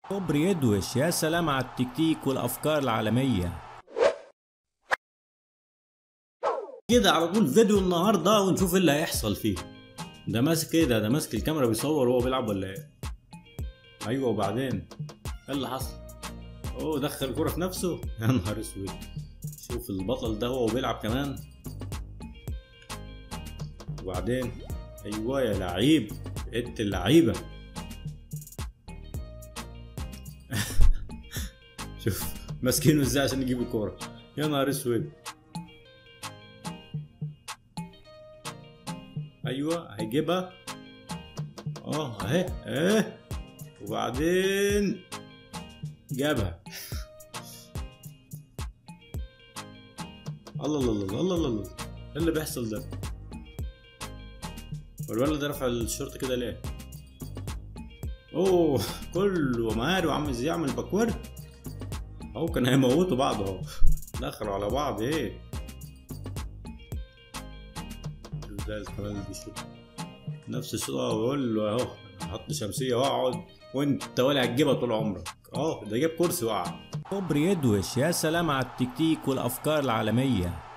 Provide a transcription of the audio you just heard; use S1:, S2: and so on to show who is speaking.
S1: كوبري يدوش يا سلام على التكتيك والافكار العالميه كده على طول فيديو النهارده ونشوف ايه اللي هيحصل فيه ده ماسك ايه ده ده ماسك الكاميرا بيصور وهو بيلعب ولا ايه ايوه وبعدين ايه اللي حصل اوه دخل الكرة في نفسه يا نهار اسود شوف البطل ده هو بيلعب كمان وبعدين ايوه يا لعيب انت اللعيبه شوف ماسكينه ازاي عشان يجيب الكوره يا نهار اسود ايوه هيجيبها اه اهي اهي وبعدين جابها الله الله الله الله الله الله ايه اللي بيحصل ده والولد ده رفع الشورت كده ليه اوه كله ماري وعم ازاي يعمل باكورد اهو كان هيموتوا بعض اهو دخلوا على بعض ايه شوف ده كمان اللي بيشوف نفس الشيء اه بقول له اهو حط شمسيه واقعد وانت ولا هتجيبها طول عمرك اه ده جاب كرسي وقع كوبري يدوش يا سلام على التكتيك والافكار العالميه